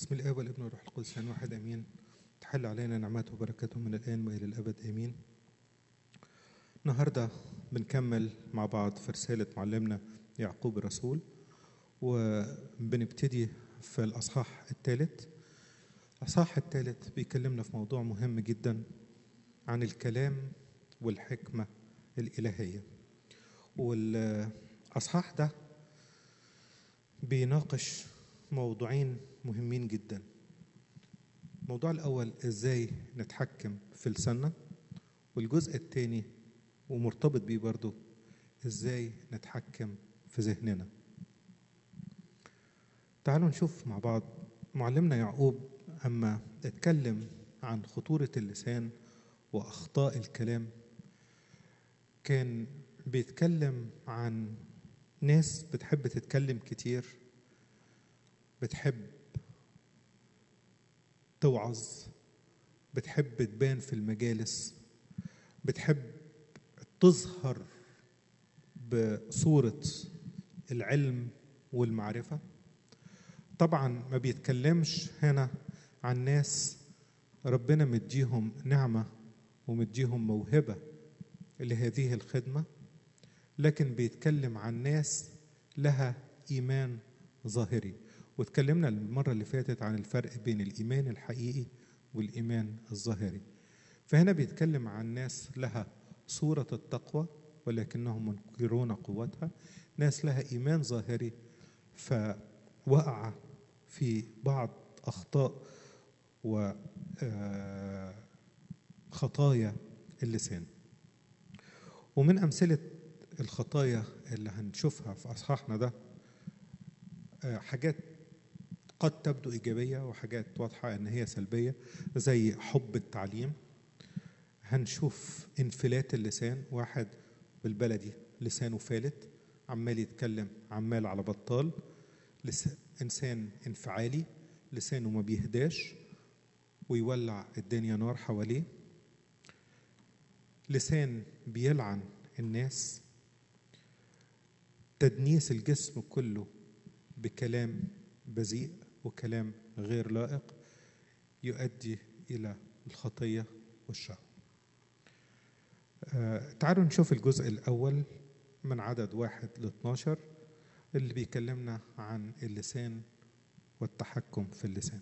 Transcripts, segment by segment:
بسم الآب والابن والروح القدس الآن واحد آمين تحل علينا نعمته وبركاته من الآن وإلى الأبد آمين النهاردة بنكمل مع بعض في رسالة معلمنا يعقوب الرسول وبنبتدي في الأصحاح الثالث الأصحاح الثالث بيكلمنا في موضوع مهم جدا عن الكلام والحكمة الإلهية والأصحاح ده بيناقش موضوعين مهمين جدا الموضوع الأول إزاي نتحكم في لساننا والجزء الثاني ومرتبط بيه برضو إزاي نتحكم في ذهننا تعالوا نشوف مع بعض معلمنا يعقوب أما اتكلم عن خطورة اللسان وأخطاء الكلام كان بيتكلم عن ناس بتحب تتكلم كتير بتحب توعظ بتحب تبان في المجالس بتحب تظهر بصورة العلم والمعرفة طبعا ما بيتكلمش هنا عن ناس ربنا مديهم نعمة ومديهم موهبة لهذه الخدمة لكن بيتكلم عن ناس لها إيمان ظاهري واتكلمنا المرة اللي فاتت عن الفرق بين الإيمان الحقيقي والإيمان الظاهري فهنا بيتكلم عن ناس لها صورة التقوى ولكنهم منكرون قوتها ناس لها إيمان ظاهري فوقع في بعض أخطاء وخطايا اللسان ومن أمثلة الخطايا اللي هنشوفها في أصحاحنا ده حاجات قد تبدو إيجابية وحاجات واضحة إن هي سلبية زي حب التعليم هنشوف انفلات اللسان واحد بالبلدي لسانه فالت عمال يتكلم عمال على بطال إنسان انفعالي لسانه ما بيهداش ويولع الدنيا نار حواليه لسان بيلعن الناس تدنيس الجسم كله بكلام بذيء وكلام غير لائق يؤدي إلى الخطية والشر آه تعالوا نشوف الجزء الأول من عدد واحد ل 12 اللي بيكلمنا عن اللسان والتحكم في اللسان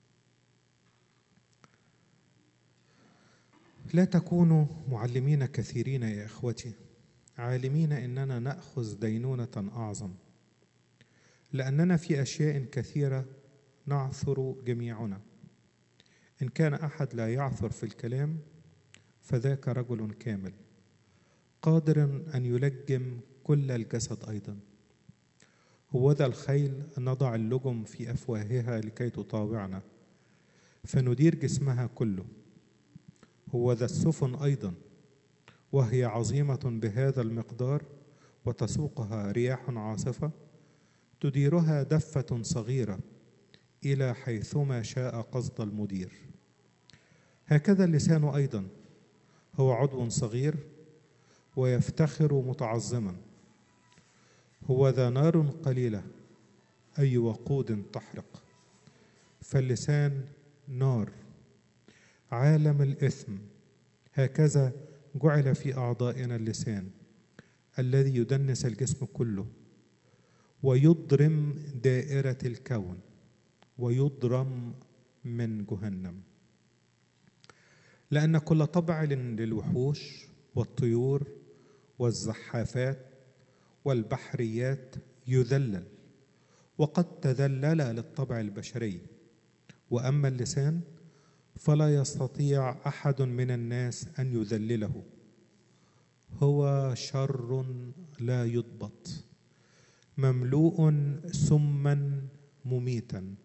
لا تكونوا معلمين كثيرين يا إخوتي عالمين إننا نأخذ دينونة أعظم لأننا في أشياء كثيرة نعثر جميعنا إن كان أحد لا يعثر في الكلام فذاك رجل كامل قادر أن يلجم كل الجسد أيضا هوذا الخيل نضع اللجم في أفواهها لكي تطاوعنا فندير جسمها كله هوذا السفن أيضا وهي عظيمة بهذا المقدار وتسوقها رياح عاصفة تديرها دفة صغيرة إلى حيثما شاء قصد المدير هكذا اللسان أيضا هو عضو صغير ويفتخر متعظما هو ذا نار قليلة أي وقود تحرق فاللسان نار عالم الإثم هكذا جعل في أعضائنا اللسان الذي يدنس الجسم كله ويضرم دائرة الكون ويضرم من جهنم لأن كل طبع للوحوش والطيور والزحافات والبحريات يذلل وقد تذلل للطبع البشري وأما اللسان فلا يستطيع أحد من الناس أن يذلله هو شر لا يضبط مملوء سما مميتا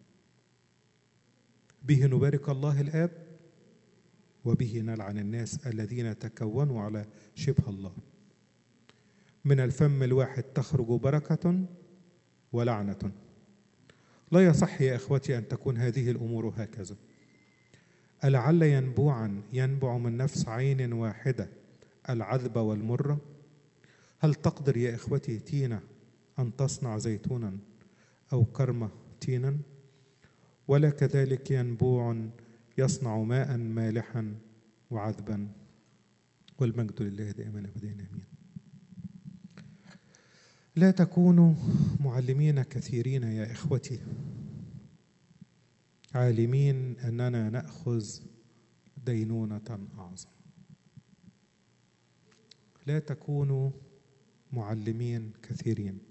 به نبارك الله الاب وبه نلعن الناس الذين تكونوا على شبه الله من الفم الواحد تخرج بركه ولعنه لا يصح يا اخوتي ان تكون هذه الامور هكذا ألعل ينبوعا ينبع من نفس عين واحده العذبه والمره هل تقدر يا اخوتي تينا أن تصنع زيتونا أو كرمة تينا ولا كذلك ينبوع يصنع ماء مالحا وعذبا والمجد لله دائما ابدا امين لا تكونوا معلمين كثيرين يا اخوتي عالمين اننا ناخذ دينونه اعظم لا تكونوا معلمين كثيرين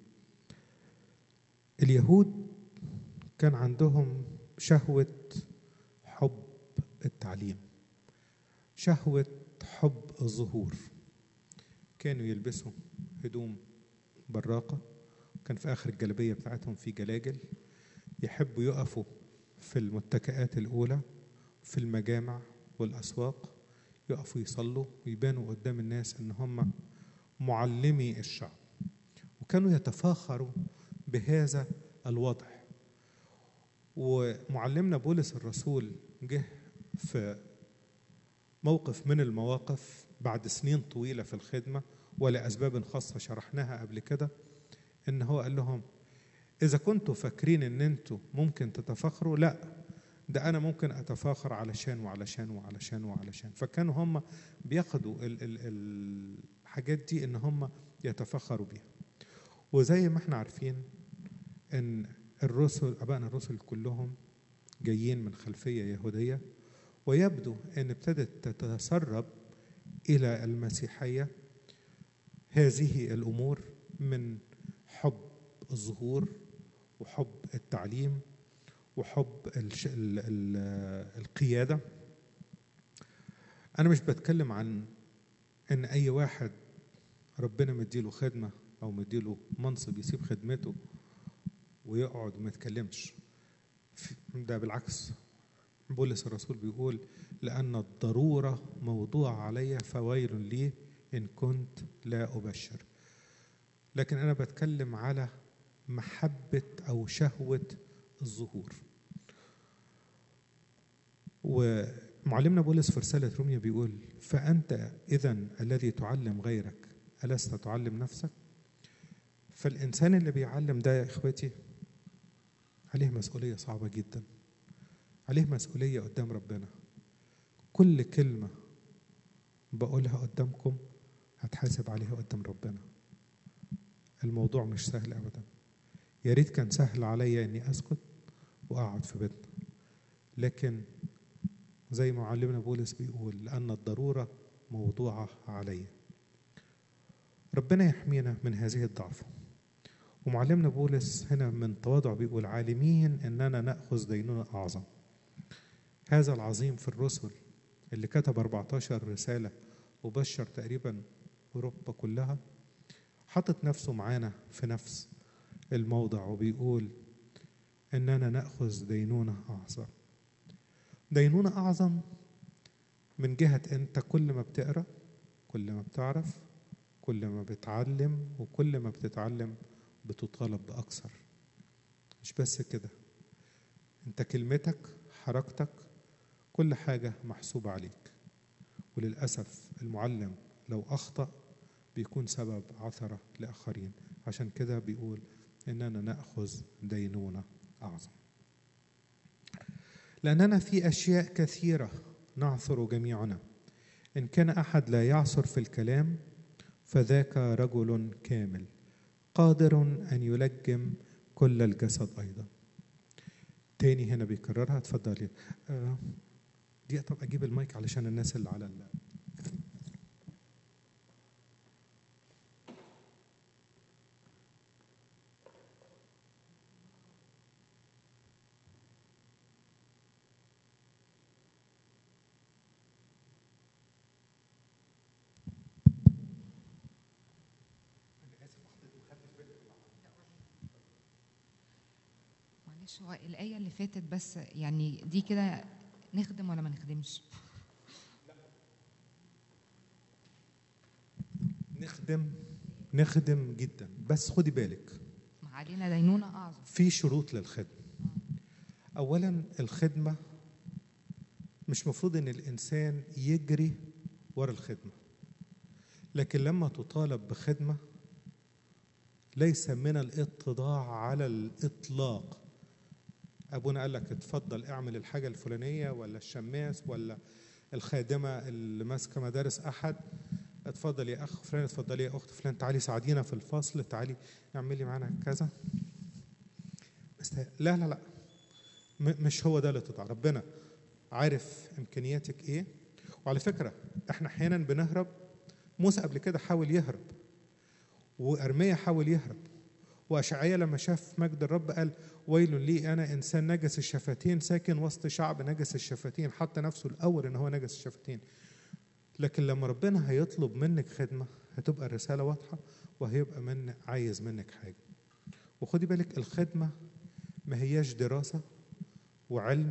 اليهود كان عندهم شهوه حب التعليم شهوه حب الظهور كانوا يلبسوا هدوم براقه كان في اخر الجلبيه بتاعتهم في جلاجل يحبوا يقفوا في المتكئات الاولى في المجامع والاسواق يقفوا يصلوا ويبانوا قدام الناس ان هم معلمي الشعب وكانوا يتفاخروا بهذا الوضع ومعلمنا بولس الرسول جه في موقف من المواقف بعد سنين طويله في الخدمه ولاسباب خاصه شرحناها قبل كده ان هو قال لهم اذا كنتوا فاكرين ان انتوا ممكن تتفاخروا لا ده انا ممكن اتفاخر علشان وعلشان وعلشان وعلشان فكانوا هم بياخدوا ال ال الحاجات دي ان هم يتفاخروا بيها وزي ما احنا عارفين ان الرسل ابائنا الرسل كلهم جايين من خلفيه يهوديه ويبدو ان ابتدت تتسرب الى المسيحيه هذه الامور من حب الظهور وحب التعليم وحب الش... ال... ال... القياده انا مش بتكلم عن ان اي واحد ربنا مديله خدمه او مديله منصب يسيب خدمته ويقعد وما يتكلمش ده بالعكس بولس الرسول بيقول لأن الضرورة موضوع علي فويل لي إن كنت لا أبشر لكن أنا بتكلم على محبة أو شهوة الظهور ومعلمنا بولس في رسالة روميا بيقول فأنت إذا الذي تعلم غيرك ألست تعلم نفسك فالإنسان اللي بيعلم ده يا إخوتي عليه مسؤولية صعبة جدا عليه مسؤولية قدام ربنا كل كلمة بقولها قدامكم هتحاسب عليها قدام ربنا الموضوع مش سهل أبدا يا ريت كان سهل عليا إني أسكت وأقعد في بيتنا لكن زي ما معلمنا بولس بيقول لأن الضرورة موضوعة علي ربنا يحمينا من هذه الضعفه ومعلمنا بولس هنا من تواضع بيقول عالمين اننا ناخذ دينونه اعظم هذا العظيم في الرسل اللي كتب 14 رساله وبشر تقريبا اوروبا كلها حاطط نفسه معانا في نفس الموضع وبيقول اننا ناخذ دينونه اعظم دينونه اعظم من جهه انت كل ما بتقرا كل ما بتعرف كل ما بتعلم وكل ما بتتعلم بتطالب بأكثر مش بس كده انت كلمتك حركتك كل حاجة محسوبة عليك وللأسف المعلم لو أخطأ بيكون سبب عثرة لآخرين عشان كده بيقول إننا نأخذ دينونة أعظم لأننا في أشياء كثيرة نعثر جميعنا إن كان أحد لا يعثر في الكلام فذاك رجل كامل قادر أن يلجم كل الجسد أيضا تاني هنا بيكررها اتفضلي آه دي طب أجيب المايك علشان الناس اللي على ال... معلش هو الآية اللي فاتت بس يعني دي كده نخدم ولا ما نخدمش؟ نخدم نخدم جدا بس خدي بالك ما علينا دينونة أعظم في شروط للخدمة أولا الخدمة مش مفروض إن الإنسان يجري ورا الخدمة لكن لما تطالب بخدمة ليس من الاتضاع على الإطلاق ابونا قال لك اتفضل اعمل الحاجه الفلانيه ولا الشماس ولا الخادمه اللي ماسكه مدارس احد اتفضل يا اخ فلان اتفضلي يا اخت فلان تعالي ساعدينا في الفصل تعالي اعملي معانا كذا بس لا لا لا م- مش هو ده اللي تطلع ربنا عارف امكانياتك ايه وعلى فكره احنا احيانا بنهرب موسى قبل كده حاول يهرب وارميا حاول يهرب واشعيا لما شاف مجد الرب قال ويل لي انا انسان نجس الشفتين ساكن وسط شعب نجس الشفتين حط نفسه الاول ان هو نجس الشفتين لكن لما ربنا هيطلب منك خدمه هتبقى الرساله واضحه وهيبقى من عايز منك حاجه وخدي بالك الخدمه ما هياش دراسه وعلم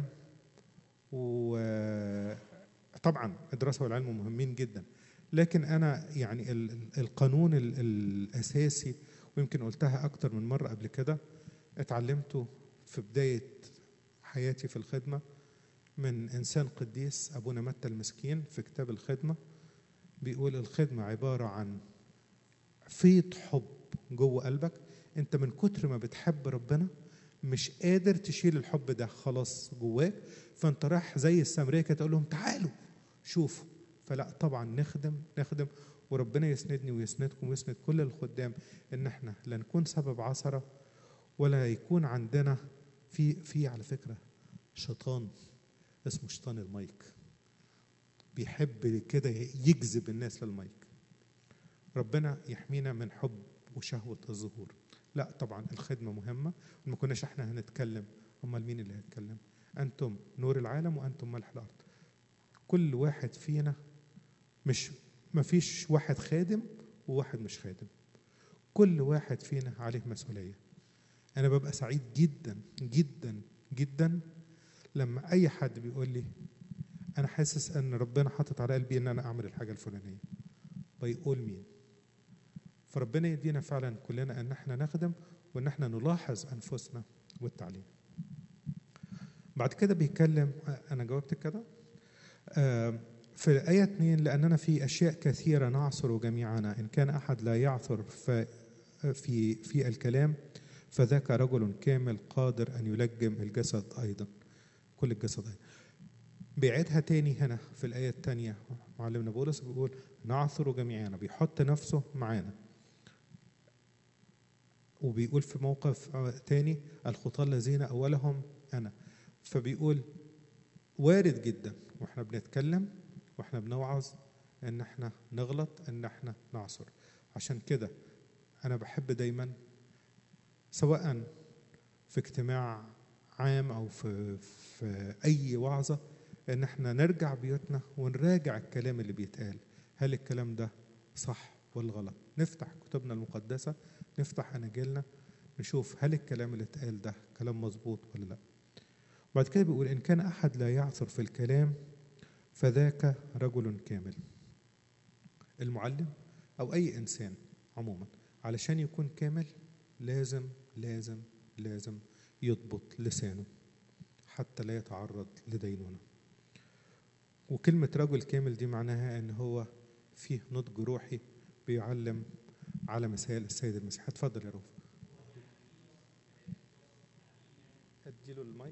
وطبعا الدراسه والعلم مهمين جدا لكن انا يعني ال- ال- القانون ال- الاساسي ويمكن قلتها اكتر من مره قبل كده اتعلمته في بدايه حياتي في الخدمه من انسان قديس ابونا متى المسكين في كتاب الخدمه بيقول الخدمه عباره عن فيض حب جوه قلبك انت من كتر ما بتحب ربنا مش قادر تشيل الحب ده خلاص جواك فانت رايح زي السامريه كده تقول لهم تعالوا شوفوا فلا طبعا نخدم نخدم وربنا يسندني ويسندكم ويسند كل الخدام ان احنا لا نكون سبب عثره ولا يكون عندنا في في على فكره شيطان اسمه شيطان المايك بيحب كده يجذب الناس للمايك ربنا يحمينا من حب وشهوة الظهور لا طبعا الخدمة مهمة وما كناش احنا هنتكلم امال مين اللي هيتكلم انتم نور العالم وانتم ملح الارض كل واحد فينا مش ما فيش واحد خادم وواحد مش خادم كل واحد فينا عليه مسؤولية انا ببقى سعيد جدا جدا جدا لما اي حد بيقول لي انا حاسس ان ربنا حاطط على قلبي ان انا اعمل الحاجه الفلانيه بيقول مين فربنا يدينا فعلا كلنا ان احنا نخدم وان احنا نلاحظ انفسنا والتعليم بعد كده بيتكلم انا جاوبت كده آه، في الآية 2 لأننا في أشياء كثيرة نعصر جميعنا إن كان أحد لا يعثر ف- في في الكلام فذاك رجل كامل قادر أن يلجم الجسد أيضا كل الجسد أيضا بيعيدها تاني هنا في الآية الثانية معلمنا بولس بيقول نعثر جميعنا بيحط نفسه معانا وبيقول في موقف آه، تاني الخطاة الذين أولهم أنا فبيقول وارد جدا واحنا بنتكلم واحنا بنوعظ ان احنا نغلط ان احنا نعصر عشان كده انا بحب دايما سواء في اجتماع عام او في في اي وعظه ان احنا نرجع بيوتنا ونراجع الكلام اللي بيتقال هل الكلام ده صح ولا غلط نفتح كتبنا المقدسه نفتح اناجيلنا نشوف هل الكلام اللي اتقال ده كلام مظبوط ولا لا بعد كده بيقول إن كان أحد لا يعثر في الكلام فذاك رجل كامل المعلم أو أي إنسان عموما علشان يكون كامل لازم لازم لازم يضبط لسانه حتى لا يتعرض لدينونة وكلمة رجل كامل دي معناها أن هو فيه نضج روحي بيعلم على مثال السيد المسيح اتفضل يا روف اديله المايك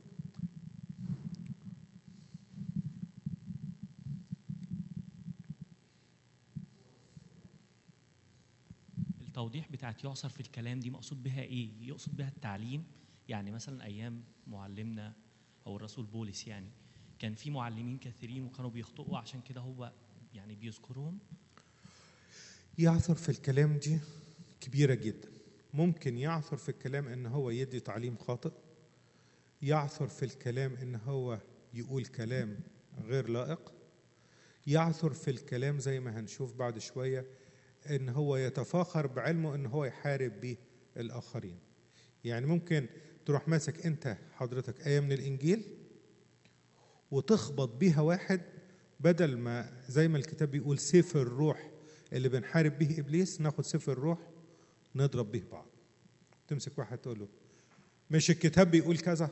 التوضيح بتاعت يعصر في الكلام دي مقصود بها ايه؟ يقصد بها التعليم يعني مثلا ايام معلمنا او الرسول بولس يعني كان في معلمين كثيرين وكانوا بيخطئوا عشان كده هو يعني بيذكرهم يعثر في الكلام دي كبيرة جدا ممكن يعثر في الكلام ان هو يدي تعليم خاطئ يعثر في الكلام ان هو يقول كلام غير لائق يعثر في الكلام زي ما هنشوف بعد شوية ان هو يتفاخر بعلمه ان هو يحارب به الاخرين يعني ممكن تروح ماسك انت حضرتك آية من الانجيل وتخبط بيها واحد بدل ما زي ما الكتاب بيقول سيف الروح اللي بنحارب به ابليس ناخد سيف الروح نضرب به بعض تمسك واحد تقول له مش الكتاب بيقول كذا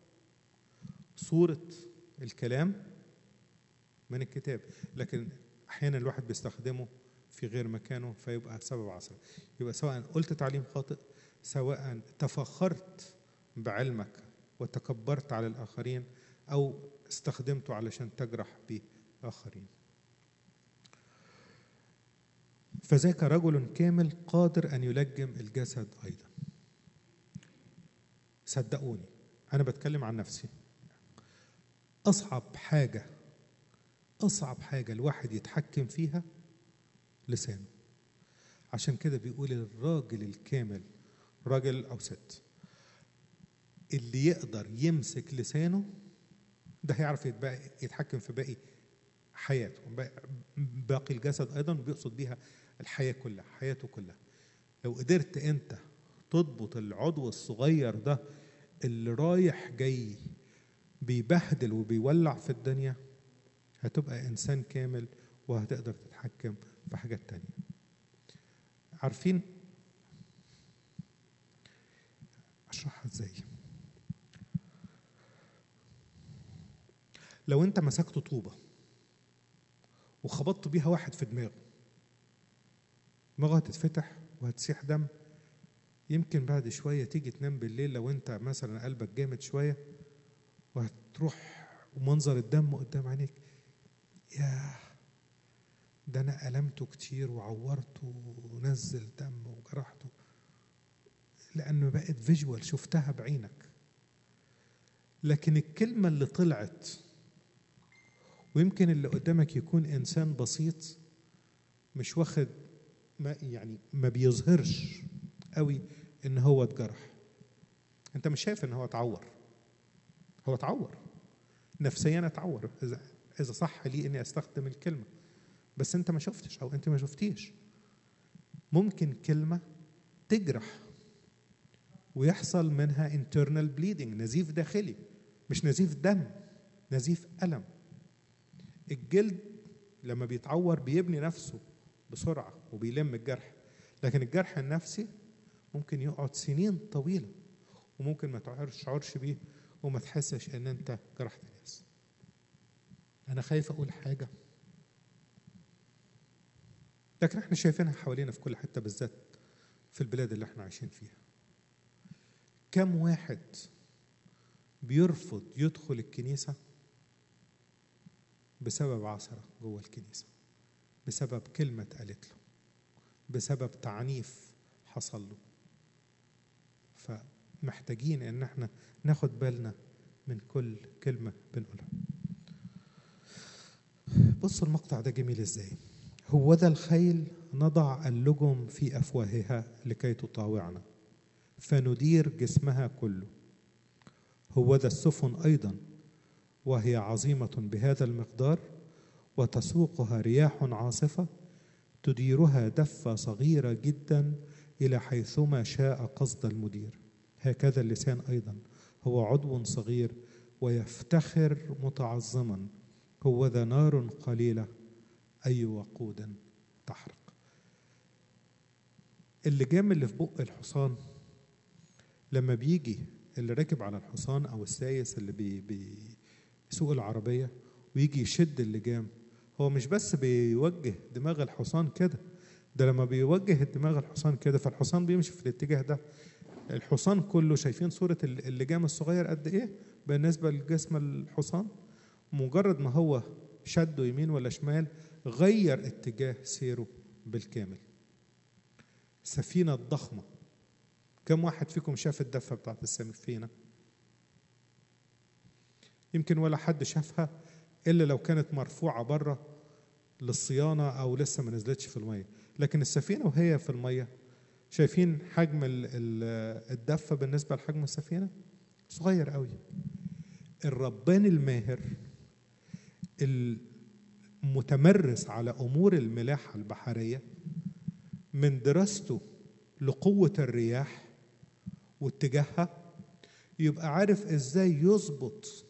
صورة الكلام من الكتاب لكن احيانا الواحد بيستخدمه في غير مكانه فيبقى سبب عصر يبقى سواء قلت تعليم خاطئ سواء تفخرت بعلمك وتكبرت على الآخرين أو استخدمته علشان تجرح به آخرين فذاك رجل كامل قادر أن يلجم الجسد أيضا صدقوني أنا بتكلم عن نفسي أصعب حاجة أصعب حاجة الواحد يتحكم فيها لسانه عشان كده بيقول الراجل الكامل راجل أو ست اللي يقدر يمسك لسانه ده هيعرف يتبقى- يتحكم في باقي حياته باقي- باقي الجسد أيضا بيقصد بيها الحياة كلها حياته كلها لو قدرت أنت تضبط العضو الصغير ده اللي رايح جاي بيبهدل وبيولع في الدنيا هتبقى إنسان كامل وهتقدر تتحكم في حاجات تانية عارفين أشرحها إزاي لو أنت مسكت طوبة وخبطت بيها واحد في دماغه دماغه هتتفتح وهتسيح دم يمكن بعد شوية تيجي تنام بالليل لو أنت مثلا قلبك جامد شوية وهتروح ومنظر الدم قدام عينيك ياه ده انا ألمته كتير وعورته ونزل دم وجرحته لأنه بقت فيجوال شفتها بعينك لكن الكلمة اللي طلعت ويمكن اللي قدامك يكون إنسان بسيط مش واخد ما يعني ما بيظهرش قوي إن هو اتجرح أنت مش شايف إن هو اتعور هو اتعور نفسيا اتعور إذا إذا صح لي إني أستخدم الكلمة بس أنت ما شفتش أو أنت ما شفتيش ممكن كلمة تجرح ويحصل منها internal bleeding نزيف داخلي مش نزيف دم نزيف ألم الجلد لما بيتعور بيبني نفسه بسرعة وبيلم الجرح لكن الجرح النفسي ممكن يقعد سنين طويلة وممكن ما تشعرش بيه وما تحسش ان انت جرحت ناس انا خايف اقول حاجة لكن احنا شايفينها حوالينا في كل حتة بالذات في البلاد اللي احنا عايشين فيها كم واحد بيرفض يدخل الكنيسة بسبب عثرة جوه الكنيسة بسبب كلمة اتقالت له بسبب تعنيف حصل له فمحتاجين ان احنا ناخد بالنا من كل كلمة بنقولها بصوا المقطع ده جميل ازاي هو ذا الخيل نضع اللجم في افواهها لكي تطاوعنا فندير جسمها كله هو ذا السفن ايضا وهي عظيمه بهذا المقدار وتسوقها رياح عاصفه تديرها دفه صغيره جدا الى حيثما شاء قصد المدير هكذا اللسان ايضا هو عضو صغير ويفتخر متعظما هو ذا نار قليله اي وقود تحرق اللجام اللي في بق الحصان لما بيجي اللي راكب على الحصان او السايس اللي بي بيسوق العربيه ويجي يشد اللجام هو مش بس بيوجه دماغ الحصان كده ده لما بيوجه دماغ الحصان كده فالحصان بيمشي في الاتجاه ده الحصان كله شايفين صورة اللجام الصغير قد ايه بالنسبة لجسم الحصان مجرد ما هو شده يمين ولا شمال غير اتجاه سيره بالكامل السفينة الضخمة كم واحد فيكم شاف الدفة بتاعت السفينة يمكن ولا حد شافها إلا لو كانت مرفوعة بره للصيانة أو لسه ما نزلتش في المية لكن السفينة وهي في المية شايفين حجم الدفة بالنسبة لحجم السفينة صغير قوي الربان الماهر المتمرس على أمور الملاحة البحرية من دراسته لقوة الرياح واتجاهها يبقى عارف ازاي يظبط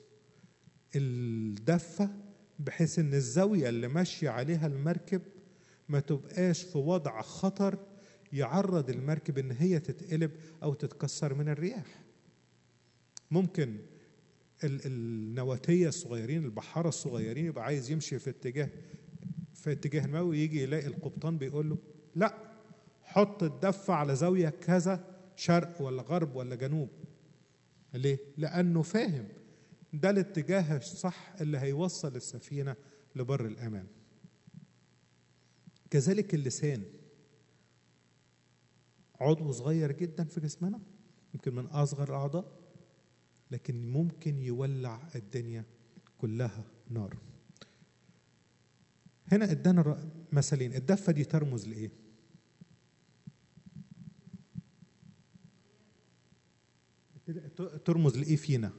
الدفة بحيث ان الزاوية اللي ماشية عليها المركب ما تبقاش في وضع خطر يعرض المركب ان هي تتقلب او تتكسر من الرياح ممكن النواتية الصغيرين البحارة الصغيرين يبقى عايز يمشي في اتجاه في اتجاه ما ويجي يلاقي القبطان بيقول له لا حط الدفة على زاوية كذا شرق ولا غرب ولا جنوب ليه؟ لأنه فاهم ده الاتجاه الصح اللي هيوصل السفينة لبر الأمان كذلك اللسان عضو صغير جدا في جسمنا يمكن من أصغر الأعضاء لكن ممكن يولع الدنيا كلها نار هنا ادانا الر- مثلين الدفة دي ترمز لإيه؟ ت- ترمز لإيه فينا؟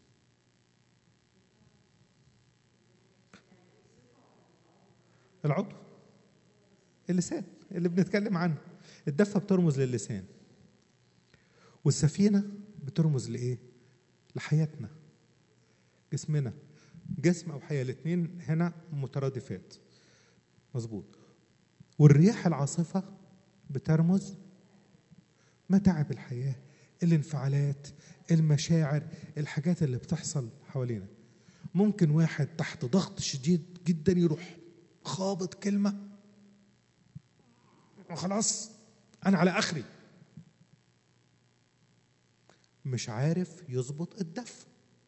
العضو اللسان اللي بنتكلم عنه الدفة بترمز للسان والسفينة بترمز لإيه؟ لحياتنا جسمنا جسم أو حياة الاتنين هنا مترادفات مظبوط والرياح العاصفة بترمز متاعب الحياة الانفعالات المشاعر الحاجات اللي بتحصل حوالينا ممكن واحد تحت ضغط شديد جدا يروح خابط كلمة خلاص أنا على آخري مش عارف يظبط الدف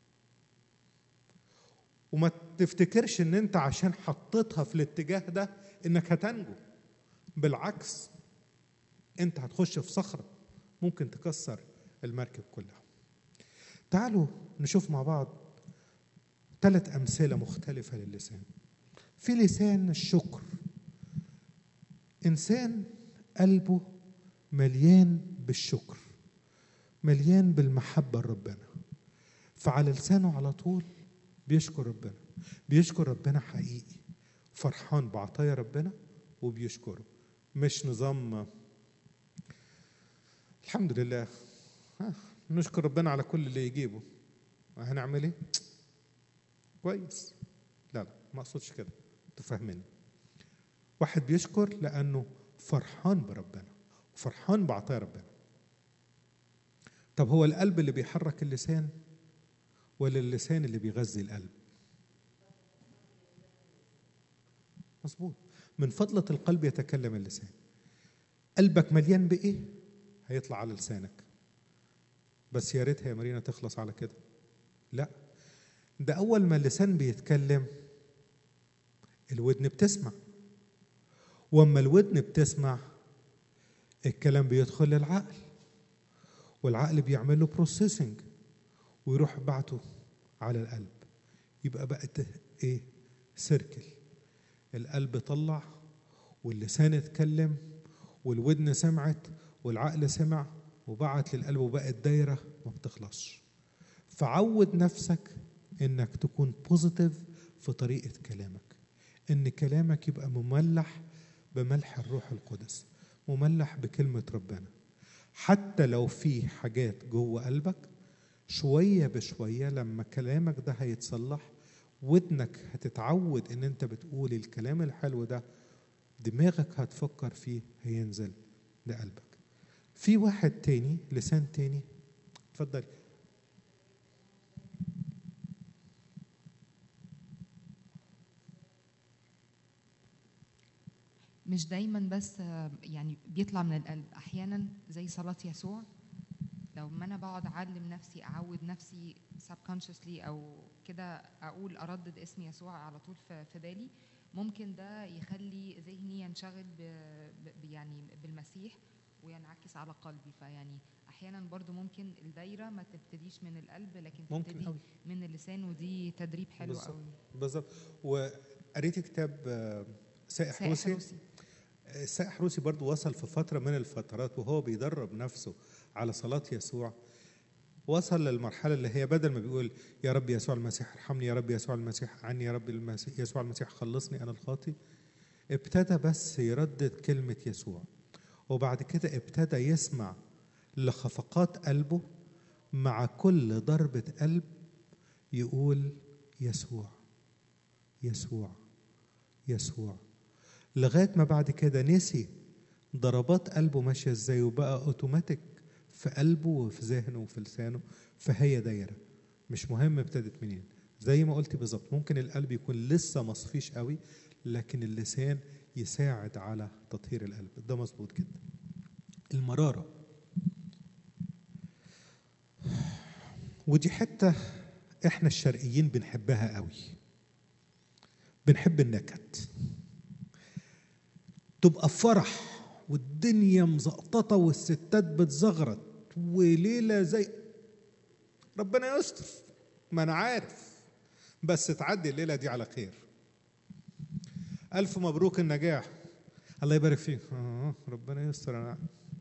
وما تفتكرش ان انت عشان حطيتها في الاتجاه ده انك هتنجو بالعكس انت هتخش في صخرة ممكن تكسر المركب كلها تعالوا نشوف مع بعض ثلاث أمثلة مختلفة للسان في لسان الشكر إنسان قلبه مليان بالشكر مليان بالمحبة لربنا فعلى لسانه على طول بيشكر ربنا بيشكر ربنا حقيقي فرحان بعطايا ربنا وبيشكره مش نظام الحمد لله ها، نشكر ربنا على كل اللي يجيبه هنعمل ايه كويس لا لا ما اقصدش كده تفهمني واحد بيشكر لانه فرحان بربنا وفرحان بعطايا ربنا طب هو القلب اللي بيحرك اللسان ولا اللسان اللي بيغذي القلب مظبوط من فضلة القلب يتكلم اللسان قلبك مليان بإيه هيطلع على لسانك بس يا ريتها يا مارينا تخلص على كده لا ده أول ما اللسان بيتكلم الودن بتسمع واما الودن بتسمع الكلام بيدخل للعقل والعقل بيعمل له بروسيسنج ويروح بعته على القلب يبقى بقت ايه سيركل القلب طلع واللسان اتكلم والودن سمعت والعقل سمع وبعت للقلب وبقت دايره ما بتخلصش فعود نفسك انك تكون بوزيتيف في طريقه كلامك ان كلامك يبقى مملح بملح الروح القدس مملح بكلمه ربنا حتى لو في حاجات جوه قلبك شويه بشويه لما كلامك ده هيتصلح ودنك هتتعود ان انت بتقول الكلام الحلو ده دماغك هتفكر فيه هينزل لقلبك في واحد تاني لسان تاني اتفضل مش دايما بس آه، يعني بيطلع من القلب احيانا زي صلاه يسوع لو ما انا بقعد اعلم نفسي اعود نفسي subconsciously او كده اقول اردد اسم يسوع على طول في في بالي ممكن ده يخلي ذهني ينشغل ب ب- يعني بالمسيح وينعكس على قلبي فيعني احيانا برضو ممكن الدايره ما تبتديش من القلب لكن ممكن تبتدي قوي من اللسان ودي تدريب حلو بالظبط. قوي بالظبط وقريت كتاب آه، سائح سائح روسي روسي السائح روسي برضو وصل في فترة من الفترات وهو بيدرب نفسه على صلاة يسوع وصل للمرحلة اللي هي بدل ما بيقول يا رب يسوع المسيح ارحمني يا رب يسوع المسيح عني يا رب المسيح يسوع المسيح خلصني أنا الخاطي ابتدى بس يردد كلمة يسوع وبعد كده ابتدى يسمع لخفقات قلبه مع كل ضربة قلب يقول يسوع يسوع يسوع لغايه ما بعد كده نسي ضربات قلبه ماشيه ازاي وبقى اوتوماتيك في قلبه وفي ذهنه وفي لسانه فهي دايره مش مهم ابتدت منين زي ما قلت بالظبط ممكن القلب يكون لسه مصفيش قوي لكن اللسان يساعد على تطهير القلب ده مظبوط جدا المراره ودي حته احنا الشرقيين بنحبها قوي بنحب النكد تبقى في فرح والدنيا مزقططه والستات بتزغرط وليله زي ربنا يستر ما انا عارف بس تعدي الليله دي على خير الف مبروك النجاح الله يبارك فيك آه ربنا يستر انا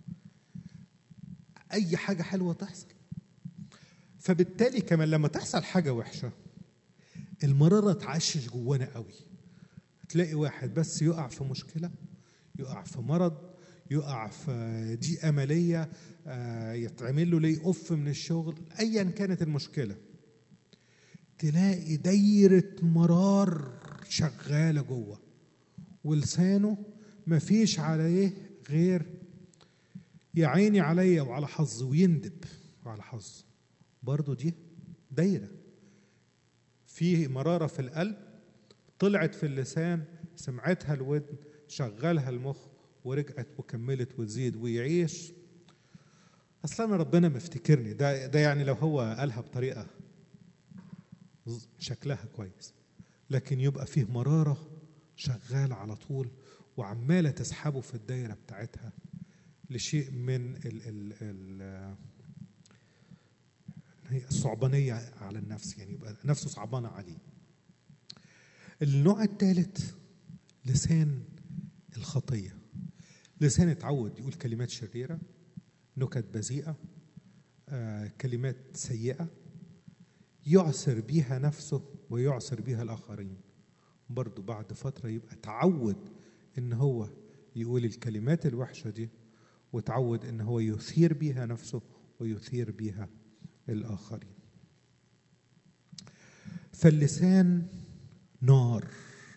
اي حاجه حلوه تحصل فبالتالي كمان لما تحصل حاجه وحشه المراره تعشش جوانا قوي تلاقي واحد بس يقع في مشكله يقع في مرض يقع في ضيقه ماليه آه، يتعمل له لي اوف من الشغل ايا كانت المشكله تلاقي دايره مرار شغاله جوه ولسانه مفيش عليه غير يا عيني عليا وعلى حظي ويندب وعلى حظ برضو دي دايره في مراره في القلب طلعت في اللسان سمعتها الودن شغلها المخ ورجعت وكملت وتزيد ويعيش اصلا انا ربنا مفتكرني ده ده يعني لو هو قالها بطريقه ز- شكلها كويس لكن يبقى فيه مراره شغاله على طول وعماله تسحبه في الدايره بتاعتها لشيء من ال ال ال هي الصعبانيه على النفس يعني يبقى نفسه صعبانه عليه النوع الثالث لسان الخطيه لسان اتعود يقول كلمات شريره نكت بذيئه آه، كلمات سيئه يعسر بيها نفسه ويعسر بيها الاخرين برضه بعد فتره يبقى تعود ان هو يقول الكلمات الوحشه دي وتعود ان هو يثير بيها نفسه ويثير بيها الاخرين فاللسان نار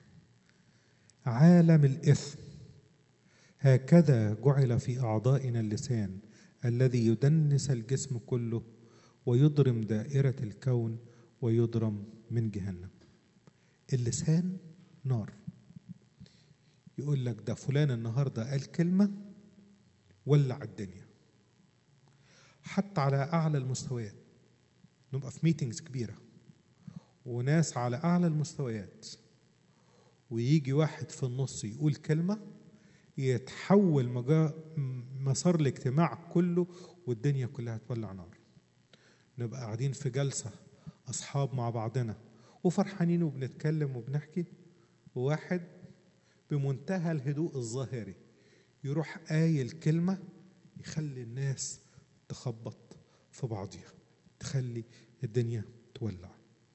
عالم الاثم هكذا جعل في اعضائنا اللسان الذي يدنس الجسم كله ويضرم دائره الكون ويضرم من جهنم اللسان نار يقول لك ده فلان النهارده قال كلمه ولع الدنيا حتى على اعلى المستويات نبقى في ميتينجز كبيره وناس على اعلى المستويات ويجي واحد في النص يقول كلمه يتحول مجا مسار الاجتماع كله والدنيا كلها تولع نار نبقى قاعدين في جلسه اصحاب مع بعضنا وفرحانين وبنتكلم وبنحكي وواحد بمنتهى الهدوء الظاهري يروح قايل كلمه يخلي الناس تخبط في بعضها تخلي الدنيا تولع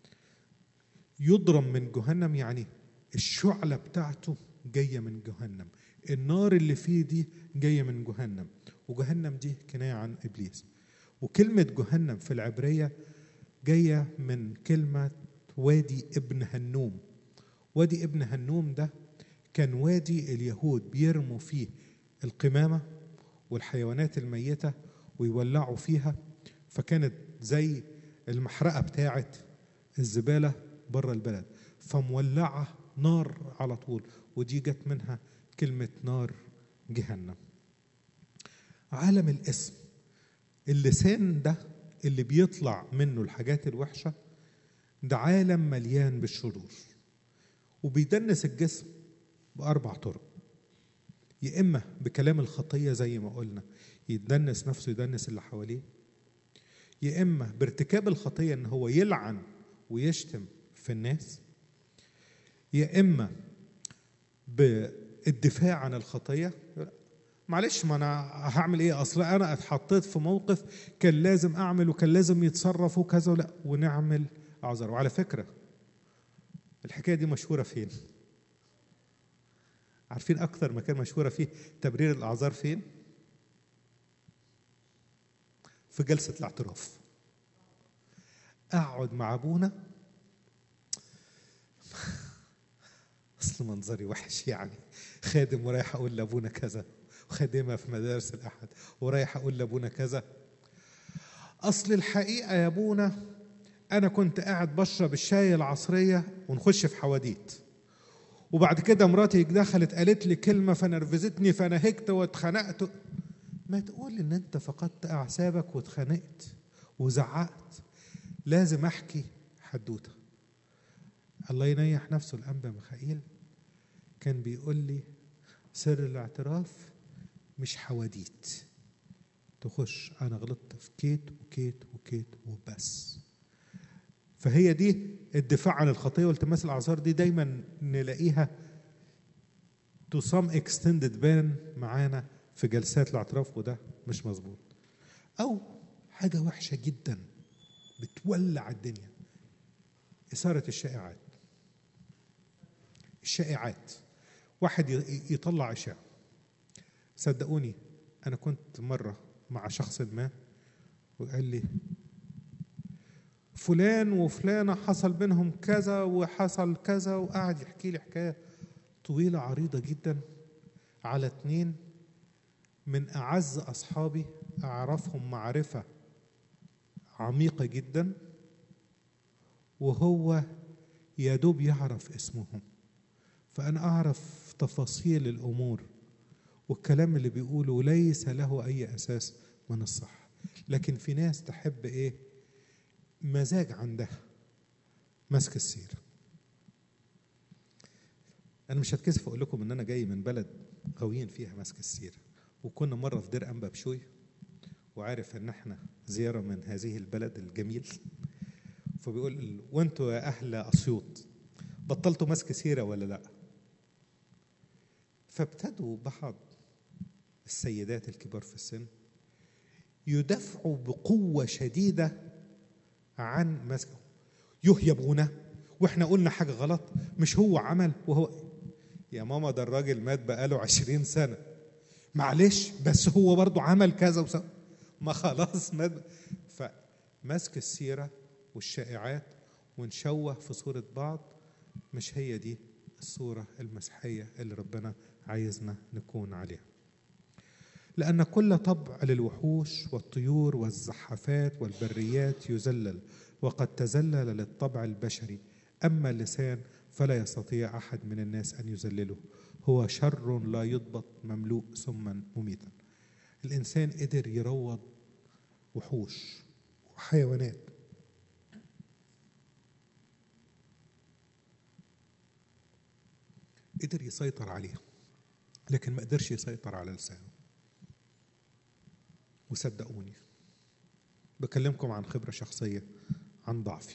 يضرم من جهنم يعني الشعلة بتاعته جاية من جهنم النار اللي فيه دي جاية من جهنم وجهنم دي كناية عن إبليس وكلمة جهنم في العبرية جاية من كلمة وادي ابن هنوم وادي ابن هنوم ده كان وادي اليهود بيرموا فيه القمامة والحيوانات الميتة ويولعوا فيها فكانت زي المحرقة بتاعت الزبالة بره البلد فمولعة نار على طول ودي جت منها كلمة نار جهنم عالم الاسم اللسان ده اللي بيطلع منه الحاجات الوحشة ده عالم مليان بالشرور وبيدنس الجسم بأربع طرق يا إما بكلام الخطية زي ما قلنا يدنس نفسه يدنس اللي حواليه يا إما بارتكاب الخطية إن هو يلعن ويشتم في الناس يا إما بالدفاع عن الخطية معلش ما انا هعمل ايه اصل انا اتحطيت في موقف كان لازم اعمل وكان لازم يتصرف وكذا ولا ونعمل اعذار وعلى فكره الحكايه دي مشهوره فين عارفين اكتر مكان مشهوره فيه تبرير الاعذار فين في جلسه الاعتراف اقعد مع ابونا اصل منظري وحش يعني خادم ورايح اقول لابونا كذا وخادمه في مدارس الاحد ورايح اقول لابونا كذا اصل الحقيقه يا ابونا انا كنت قاعد بشرب الشاي العصريه ونخش في حواديت وبعد كده مراتي دخلت قالت لي كلمه فنرفزتني فنهجت واتخنقت ما تقول ان انت فقدت اعصابك واتخنقت وزعقت لازم احكي حدوته الله ينيح نفسه الانبا ميخائيل كان بيقول لي سر الاعتراف مش حواديت تخش انا غلطت في كيت وكيت وكيت وبس فهي دي الدفاع عن الخطيه والتماس الاعذار دي دايما نلاقيها تو سام اكستندد بان معانا في جلسات الاعتراف وده مش مظبوط او حاجه وحشه جدا بتولع الدنيا اثاره الشائعات الشائعات واحد ي- يطلع اشاعه صدقوني انا كنت مره مع شخص ما وقال لي فلان وفلانة حصل بينهم كذا وحصل كذا وقعد يحكي لي حكاية طويلة عريضة جدا على اتنين من أعز أصحابي أعرفهم معرفة عميقة جدا وهو يا دوب يعرف اسمهم فأنا أعرف تفاصيل الأمور والكلام اللي بيقوله ليس له أي أساس من الصح لكن في ناس تحب إيه مزاج عندها ماسك السيرة أنا مش هتكسف أقول لكم إن أنا جاي من بلد قويين فيها ماسك السيرة وكنا مرة في دير أنبا بشوي وعارف إن إحنا زيارة من هذه البلد الجميل فبيقول وأنتوا يا أهل أسيوط بطلتوا ماسك سيرة ولا لأ؟ فابتدوا بعض السيدات الكبار في السن يدافعوا بقوة شديدة عن مسكه يهيبونا واحنا قلنا حاجة غلط مش هو عمل وهو يا ماما ده الراجل مات بقاله عشرين سنة معلش بس هو برضو عمل كذا وسوى ما خلاص مات فمسك السيرة والشائعات ونشوه في صورة بعض مش هي دي الصورة المسيحية اللي ربنا عايزنا نكون عليها لأن كل طبع للوحوش والطيور والزحافات والبريات يذلل وقد تذلل للطبع البشري أما اللسان فلا يستطيع أحد من الناس أن يذلله هو شر لا يضبط مملوء سما مميتا الإنسان قدر يروض وحوش وحيوانات قدر يسيطر عليها لكن ما قدرش يسيطر على لسانه وصدقوني بكلمكم عن خبرة شخصية عن ضعفي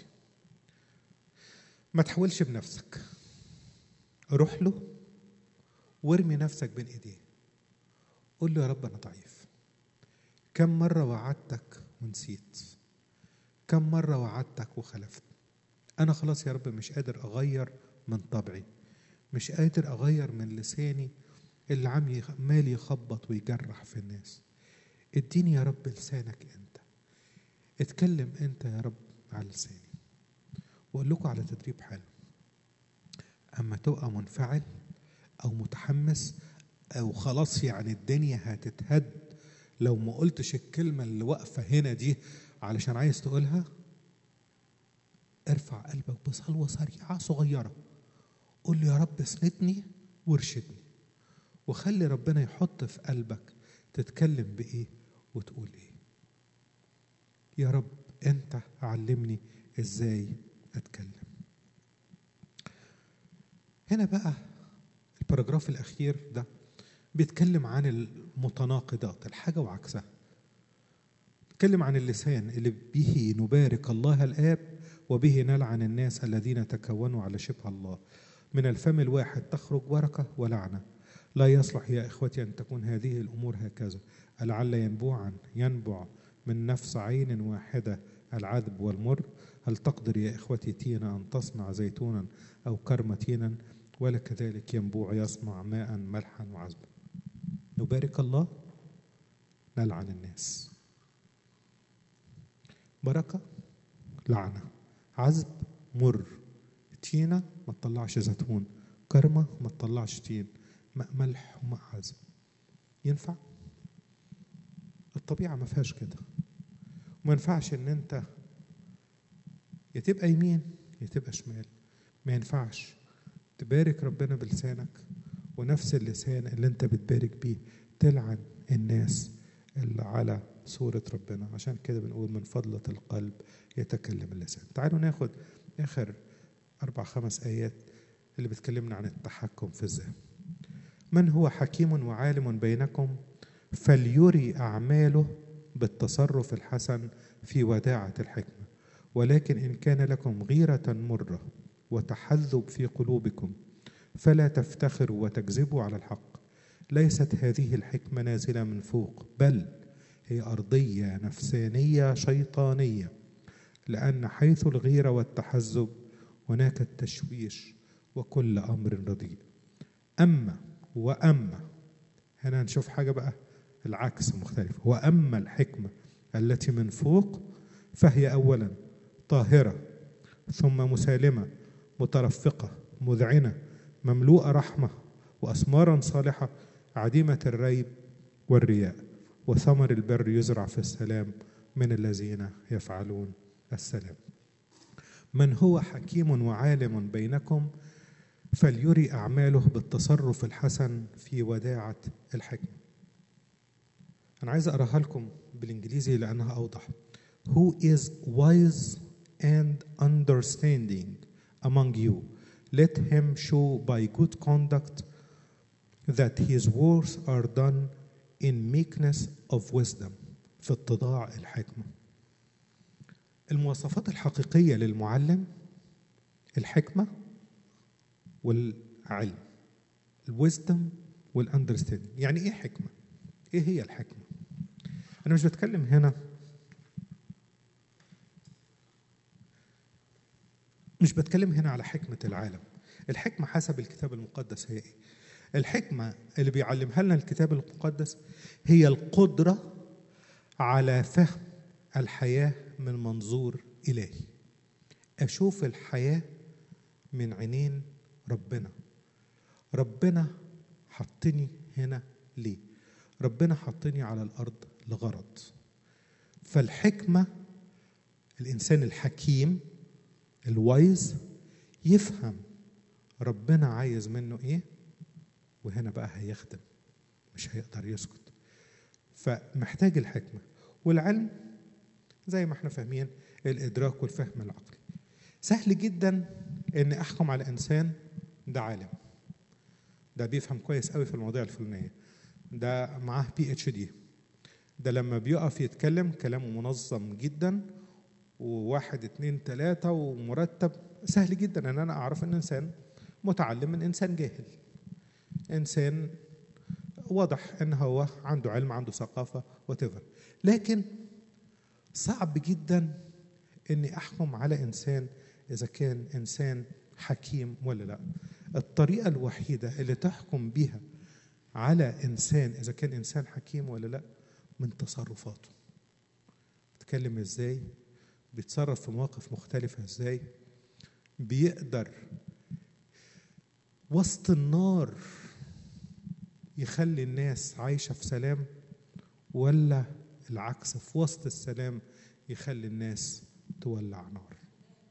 ما تحاولش بنفسك روح له وارمي نفسك بين ايديه قول له يا رب انا ضعيف كم مرة وعدتك ونسيت كم مرة وعدتك وخلفت انا خلاص يا رب مش قادر اغير من طبعي مش قادر اغير من لساني اللي عم عمال يخبط ويجرح في الناس اديني يا رب لسانك انت اتكلم انت يا رب على لساني واقول لكم على تدريب حلو اما تبقى منفعل او متحمس او خلاص يعني الدنيا هتتهد لو ما قلتش الكلمه اللي واقفه هنا دي علشان عايز تقولها ارفع قلبك بصلوه سريعه صغيره قول له يا رب اسندني وارشدني وخلي ربنا يحط في قلبك تتكلم بايه وتقول ايه يا رب انت علمني ازاي اتكلم هنا بقى الباراجراف الاخير ده بيتكلم عن المتناقضات الحاجه وعكسها بيتكلم عن اللسان اللي به نبارك الله الاب وبه نلعن الناس الذين تكونوا على شبه الله من الفم الواحد تخرج بركه ولعنه لا يصلح يا اخوتي ان تكون هذه الامور هكذا لعل ينبوعا ينبع من نفس عين واحده العذب والمر هل تقدر يا اخوتي تينا ان تصنع زيتونا او كرم تينا ولا كذلك ينبوع يصنع ماء ملحا وعذبا نبارك الله نلعن الناس بركه لعنه عذب مر تينه ما تطلعش زيتون كرمه ما تطلعش تين ماء ملح وماء عذب ينفع الطبيعه ما فيهاش كده وما ينفعش ان انت يا تبقى يمين يا تبقى شمال ما ينفعش تبارك ربنا بلسانك ونفس اللسان اللي انت بتبارك بيه تلعن الناس اللي على صورة ربنا عشان كده بنقول من فضلة القلب يتكلم اللسان تعالوا ناخد آخر أربع خمس آيات اللي بتكلمنا عن التحكم في الذهن من هو حكيم وعالم بينكم فليري أعماله بالتصرف الحسن في وداعة الحكمة ولكن إن كان لكم غيرة مرة وتحذب في قلوبكم فلا تفتخروا وتكذبوا على الحق ليست هذه الحكمة نازلة من فوق بل هي أرضية نفسانية شيطانية لأن حيث الغيرة والتحزب هناك التشويش وكل أمر رديء أما وأما هنا نشوف حاجة بقى العكس مختلف وأما الحكمة التي من فوق فهي أولا طاهرة ثم مسالمة مترفقة مذعنة مملوءة رحمة وأثمارا صالحة عديمة الريب والرياء وثمر البر يزرع في السلام من الذين يفعلون السلام من هو حكيم وعالم بينكم فليري أعماله بالتصرف الحسن في وداعة الحكمة أنا عايز أقراها لكم بالإنجليزي لأنها أوضح Who is wise and understanding among you let him show by good conduct that his works are done in meekness of wisdom في اتضاع الحكمة المواصفات الحقيقية للمعلم الحكمة والعلم الويزدم والاندرستاندينج يعني ايه حكمة ايه هي الحكمة انا مش بتكلم هنا مش بتكلم هنا على حكمة العالم الحكمة حسب الكتاب المقدس هي ايه الحكمة اللي بيعلمها لنا الكتاب المقدس هي القدرة على فهم الحياة من منظور إلهي أشوف الحياة من عينين ربنا ربنا حطني هنا ليه ربنا حطني على الأرض لغرض فالحكمة الإنسان الحكيم الوايز يفهم ربنا عايز منه إيه وهنا بقى هيخدم مش هيقدر يسكت فمحتاج الحكمة والعلم زي ما احنا فاهمين الإدراك والفهم العقلي سهل جدا إن أحكم على إنسان ده عالم ده بيفهم كويس قوي في المواضيع الفلانية ده معاه بي اتش دي ده لما بيقف يتكلم كلامه منظم جدا وواحد اتنين تلاتة ومرتب سهل جدا ان انا اعرف ان انسان متعلم من انسان جاهل انسان واضح ان هو عنده علم عنده ثقافه وتفر لكن صعب جدا اني احكم على انسان اذا كان انسان حكيم ولا لا الطريقه الوحيده اللي تحكم بيها على انسان اذا كان انسان حكيم ولا لا من تصرفاته بيتكلم ازاي بيتصرف في مواقف مختلفه ازاي بيقدر وسط النار يخلي الناس عايشه في سلام ولا العكس في وسط السلام يخلي الناس تولع نار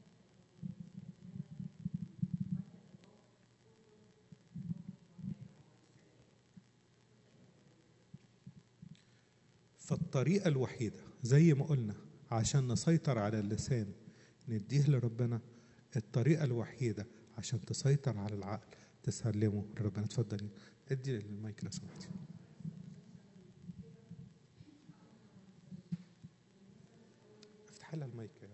فالطريقة الوحيدة زي ما قلنا عشان نسيطر على اللسان نديه لربنا الطريقة الوحيدة عشان تسيطر على العقل تسلمه لربنا اتفضلي ادي المايك لو سمحتي افتح لها المايك يا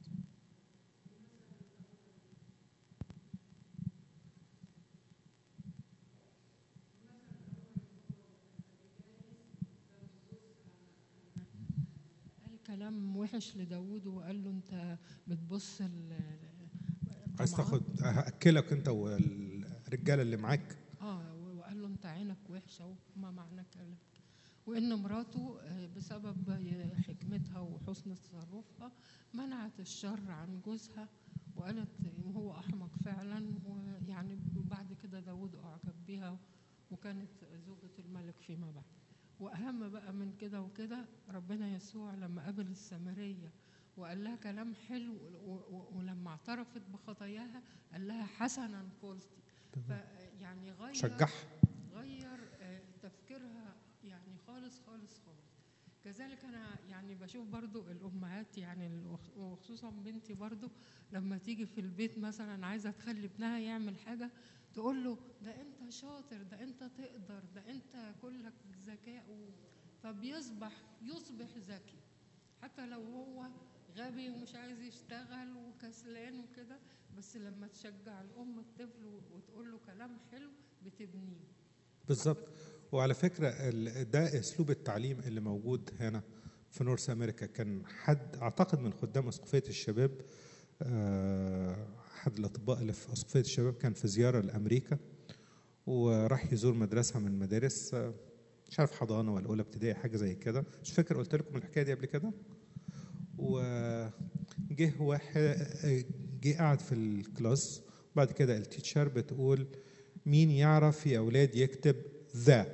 قال كلام وحش لداود وقال له انت بتبص ال- عايز طمعان. تاخد هاكلك انت والرجاله اللي معاك اه وقال له انت عينك وحشه وما معنى كلامك وان مراته آه، بسبب حكمتها وحسن تصرفها منعت الشر عن جوزها وقالت ان هو احمق فعلا ويعني بعد كده داود اعجب بها وكانت زوجة الملك فيما بعد واهم بقى من كده وكده ربنا يسوع لما قابل السامريه وقال لها كلام حلو و- و- ولما اعترفت بخطاياها قال لها حسنا قلتي فيعني غير شجعها غير آه، تفكيرها يعني خالص خالص خالص كذلك انا يعني بشوف برضو الامهات يعني الوخ- وخصوصا بنتي برضو لما تيجي في البيت مثلا عايزه تخلي ابنها يعمل حاجه تقول له ده انت شاطر ده انت تقدر ده انت كلك ذكاء و- فبيصبح يصبح ذكي حتى لو هو غبي ومش عايز يشتغل وكسلان وكده بس لما تشجع الام الطفل وتقول له كلام حلو بتبنيه بالظبط وعلى فكره ال- ده اسلوب التعليم اللي موجود هنا في نورث امريكا كان حد اعتقد من خدام اسقفيه الشباب آه، احد الاطباء اللي في اسقفيه الشباب كان في زياره لامريكا وراح يزور مدرسه من المدارس آه، مش عارف حضانه ولا اولى ابتدائي حاجه زي كده مش فاكر قلت لكم الحكايه دي قبل كده وجه واحد جه قعد في الكلاس بعد كده التيتشر بتقول مين يعرف يا اولاد يكتب ذا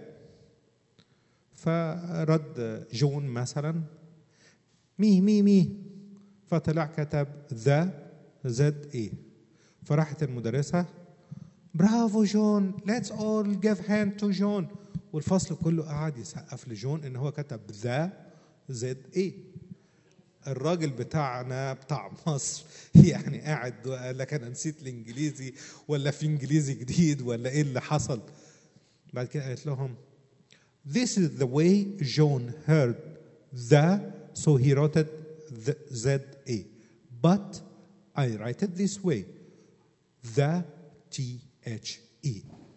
فرد جون مثلا مي مي مي فطلع كتب ذا زد اي فراحت المدرسه برافو جون ليتس اول جيف هاند تو جون والفصل كله قعد يسقف لجون ان هو كتب ذا زد اي الراجل بتاعنا بتاع مصر يعني قاعد وقال لك انا نسيت الانجليزي ولا في انجليزي جديد ولا ايه اللي حصل بعد كده قالت لهم This is the way John heard the so he wrote it the Z-A but I write it this way the T-H-E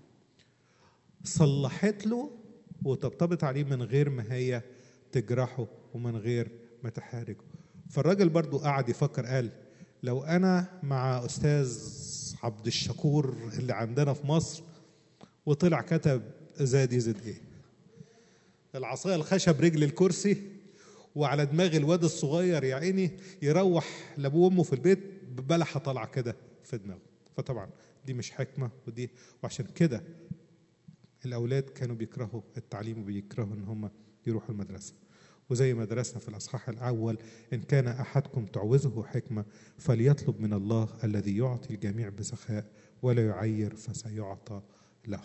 صلحت له وطبطبت عليه من غير ما هي تجرحه ومن غير ما تحارجه فالراجل برضو قعد يفكر قال لو انا مع استاذ عبد الشكور اللي عندنا في مصر وطلع كتب زاد زد ايه العصايه الخشب رجل الكرسي وعلى دماغ الواد الصغير يا عيني يروح لابوه وامه في البيت ببلحه طالعه كده في دماغه فطبعا دي مش حكمه ودي وعشان كده الاولاد كانوا بيكرهوا التعليم وبيكرهوا ان هم يروحوا المدرسه وزي ما درسنا في الاصحاح الاول ان كان احدكم تعوزه حكمه فليطلب من الله الذي يعطي الجميع بسخاء ولا يعير فسيعطى له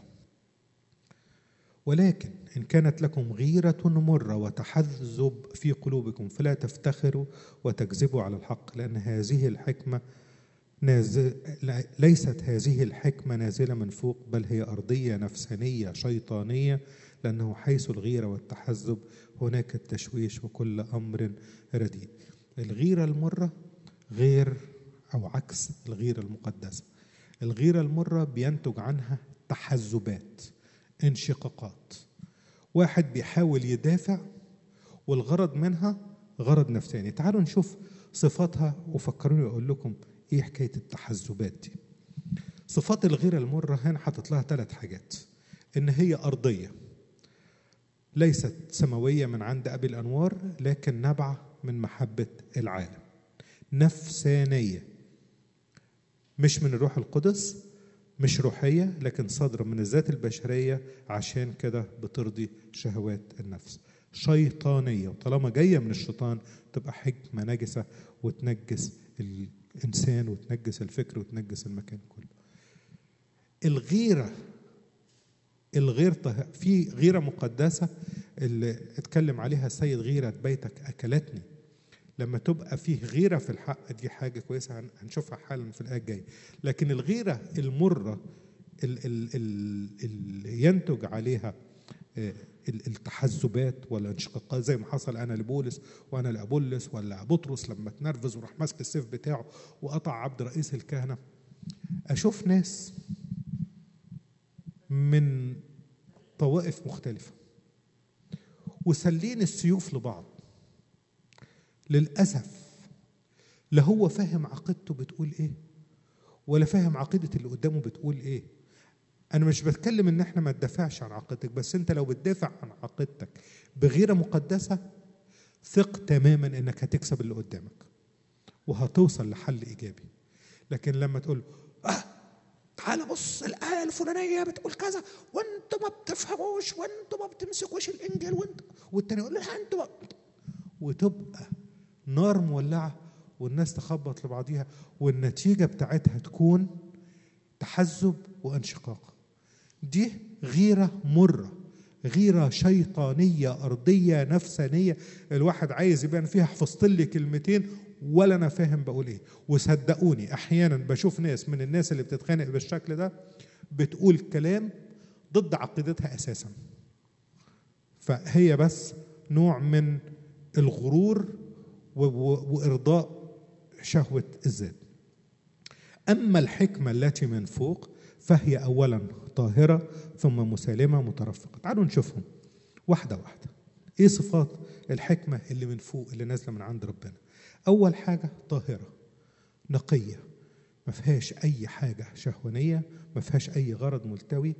ولكن إن كانت لكم غيرة مرة وتحذب في قلوبكم فلا تفتخروا وتكذبوا على الحق لأن هذه الحكمة نازل ليست هذه الحكمة نازلة من فوق بل هي أرضية نفسانية شيطانية لأنه حيث الغيرة والتحزب هناك التشويش وكل أمر رديء الغيرة المرة غير أو عكس الغيرة المقدسة الغيرة المرة بينتج عنها تحزبات انشقاقات واحد بيحاول يدافع والغرض منها غرض نفساني تعالوا نشوف صفاتها وفكروني اقول لكم ايه حكايه التحزبات دي صفات الغيرة المرة هنا حاطط لها ثلاث حاجات ان هي ارضية ليست سماوية من عند ابي الانوار لكن نبعة من محبة العالم نفسانية مش من الروح القدس مش روحية لكن صادرة من الذات البشرية عشان كده بترضي شهوات النفس شيطانية وطالما جاية من الشيطان تبقى حكمة نجسة وتنجس الإنسان وتنجس الفكر وتنجس المكان كله الغيرة الغير طه... في غيرة مقدسة اللي اتكلم عليها السيد غيرة بيتك أكلتني لما تبقى فيه غيرة في الحق دي حاجة كويسة هنشوفها حالا في الآية الجاية لكن الغيرة المرة اللي ينتج عليها التحزبات والانشقاقات زي ما حصل انا لبولس وانا لابولس ولا بطرس لما تنرفز وراح ماسك السيف بتاعه وقطع عبد رئيس الكهنه اشوف ناس من طوائف مختلفه وسلين السيوف لبعض للأسف لا هو فاهم عقيدته بتقول إيه ولا فاهم عقيدة اللي قدامه بتقول إيه أنا مش بتكلم إن إحنا ما تدافعش عن عقيدتك بس أنت لو بتدافع عن عقيدتك بغيرة مقدسة ثق تماما إنك هتكسب اللي قدامك وهتوصل لحل إيجابي لكن لما تقول آه تعالى بص الآية الفلانية بتقول كذا وأنتوا ما بتفهموش وأنتوا ما بتمسكوش الإنجيل وأنتوا والتاني يقول لها أنتوا وتبقى نار مولعة والناس تخبط لبعضيها والنتيجة بتاعتها تكون تحزب وانشقاق دي غيرة مرة غيرة شيطانية أرضية نفسانية الواحد عايز يبان فيها حفظت لي كلمتين ولا أنا فاهم بقول إيه وصدقوني أحيانا بشوف ناس من الناس اللي بتتخانق بالشكل ده بتقول كلام ضد عقيدتها أساسا فهي بس نوع من الغرور و- و- وإرضاء شهوة الذات أما الحكمة التي من فوق فهي أولا طاهرة ثم مسالمة مترفقة تعالوا نشوفهم واحدة واحدة إيه صفات الحكمة اللي من فوق اللي نازلة من عند ربنا أول حاجة طاهرة نقية ما فيهاش أي حاجة شهوانية ما فيهاش أي غرض ملتوي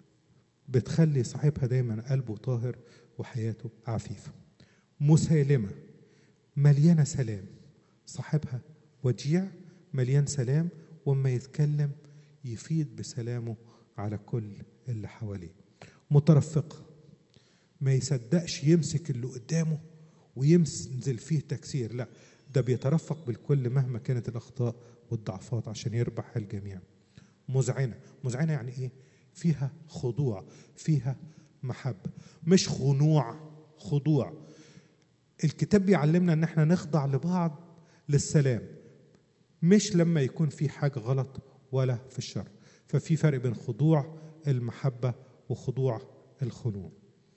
بتخلي صاحبها دايما قلبه طاهر وحياته عفيفة مسالمة مليانة سلام صاحبها وديع مليان سلام وما يتكلم يفيد بسلامه على كل اللي حواليه مترفقة ما يصدقش يمسك اللي قدامه وينزل فيه تكسير لا ده بيترفق بالكل مهما كانت الأخطاء والضعفات عشان يربح الجميع مذعنة مذعنة يعني إيه فيها خضوع فيها محبة مش خنوع خضوع الكتاب بيعلمنا ان احنا نخضع لبعض للسلام مش لما يكون في حاجة غلط ولا في الشر ففي فرق بين خضوع المحبة وخضوع الخنوع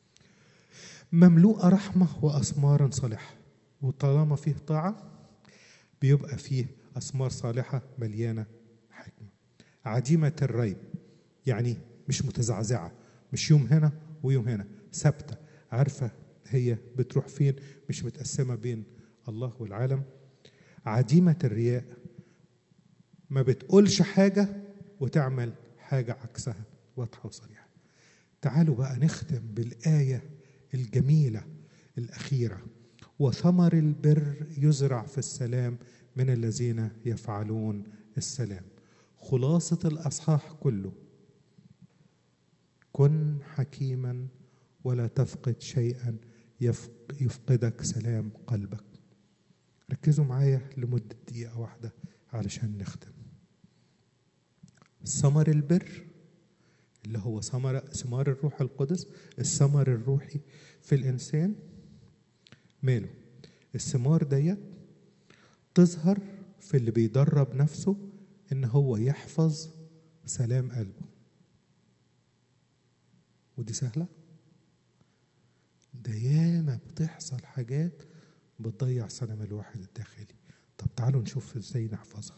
مملوءة رحمة وأثمار صالحة وطالما فيه طاعة بيبقى فيه أثمار صالحة مليانة حكمة عديمة الريب يعني مش متزعزعة مش يوم هنا ويوم هنا ثابتة عارفة هي بتروح فين مش متقسمة بين الله والعالم عديمة الرياء ما بتقولش حاجة وتعمل حاجة عكسها واضحة وصريحة تعالوا بقى نختم بالآية الجميلة الأخيرة وثمر البر يزرع في السلام من الذين يفعلون السلام خلاصة الأصحاح كله كن حكيما ولا تفقد شيئا يفق- يفقدك سلام قلبك ركزوا معايا لمدة دقيقة واحدة علشان نختم ثمر البر اللي هو ثمر ثمار الروح القدس الثمر الروحي في الإنسان ماله الثمار ديت تظهر في اللي بيدرب نفسه إن هو يحفظ سلام قلبه ودي سهلة ده ياما بتحصل حاجات بتضيع سلام الواحد الداخلي طب تعالوا نشوف ازاي نحفظها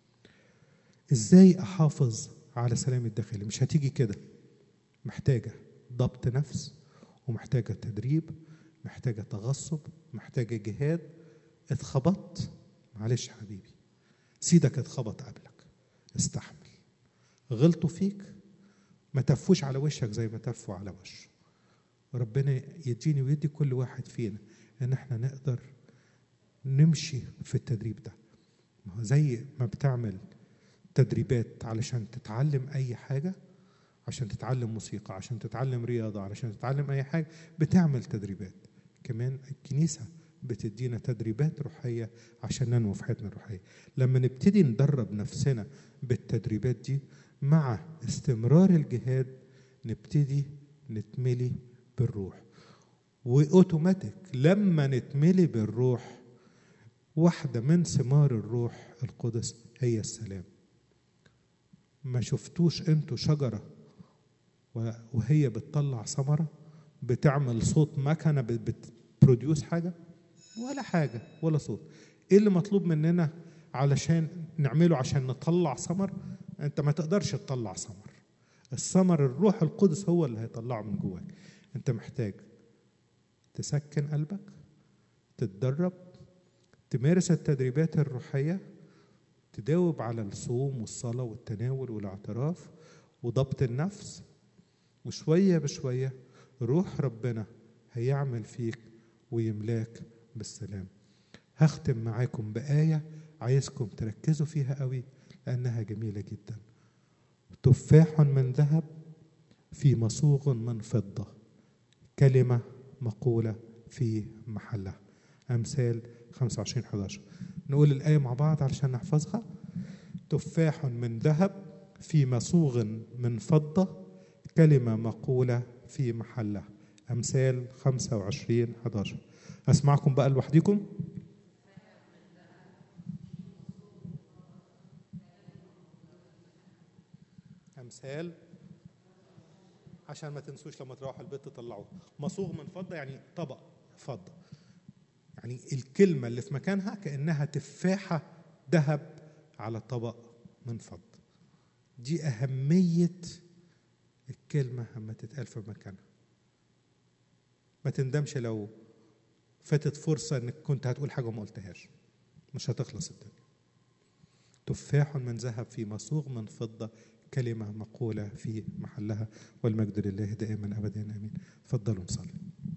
ازاي احافظ على سلامي الداخلي مش هتيجي كده محتاجة ضبط نفس ومحتاجة تدريب محتاجة تغصب محتاجة جهاد اتخبطت معلش حبيبي سيدك اتخبط قبلك استحمل غلطوا فيك ما تفوش على وشك زي ما تفوا على وشه ربنا يديني ويدي كل واحد فينا ان احنا نقدر نمشي في التدريب ده ما هو زي ما بتعمل تدريبات علشان تتعلم اي حاجه عشان تتعلم موسيقى عشان تتعلم رياضه علشان تتعلم اي حاجه بتعمل تدريبات كمان الكنيسه بتدينا تدريبات روحيه عشان ننمو في حياتنا الروحيه لما نبتدي ندرب نفسنا بالتدريبات دي مع استمرار الجهاد نبتدي نتملي بالروح واوتوماتيك لما نتملي بالروح واحده من ثمار الروح القدس هي السلام ما شفتوش انتوا شجره و- وهي بتطلع ثمره بتعمل صوت مكنه بت- بتبروديوس حاجه ولا حاجه ولا صوت ايه اللي مطلوب مننا علشان نعمله عشان نطلع ثمر انت ما تقدرش تطلع ثمر الثمر الروح القدس هو اللي هيطلعه من جواك انت محتاج تسكن قلبك تتدرب تمارس التدريبات الروحيه تداوب على الصوم والصلاه والتناول والاعتراف وضبط النفس وشويه بشويه روح ربنا هيعمل فيك ويملاك بالسلام هختم معاكم بآية عايزكم تركزوا فيها قوي لأنها جميلة جدا تفاح من ذهب في مصوغ من فضة كلمة مقولة في محلها أمثال 25 11 نقول الآية مع بعض علشان نحفظها تفاح من ذهب في مصوغ من فضة كلمة مقولة في محلها أمثال 25 11 أسمعكم بقى لوحدكم أمثال عشان ما تنسوش لما تروحوا البيت تطلعوه مصوغ من فضة يعني طبق فضة يعني الكلمة اللي في مكانها كأنها تفاحة ذهب على طبق من فضة دي أهمية الكلمة لما تتقال في مكانها ما تندمش لو فاتت فرصة انك كنت هتقول حاجة وما قلتهاش مش هتخلص الدنيا تفاح من ذهب في مصوغ من فضة كلمة مقولة في محلها والمجد لله دائما أبدا آمين تفضلوا نصلي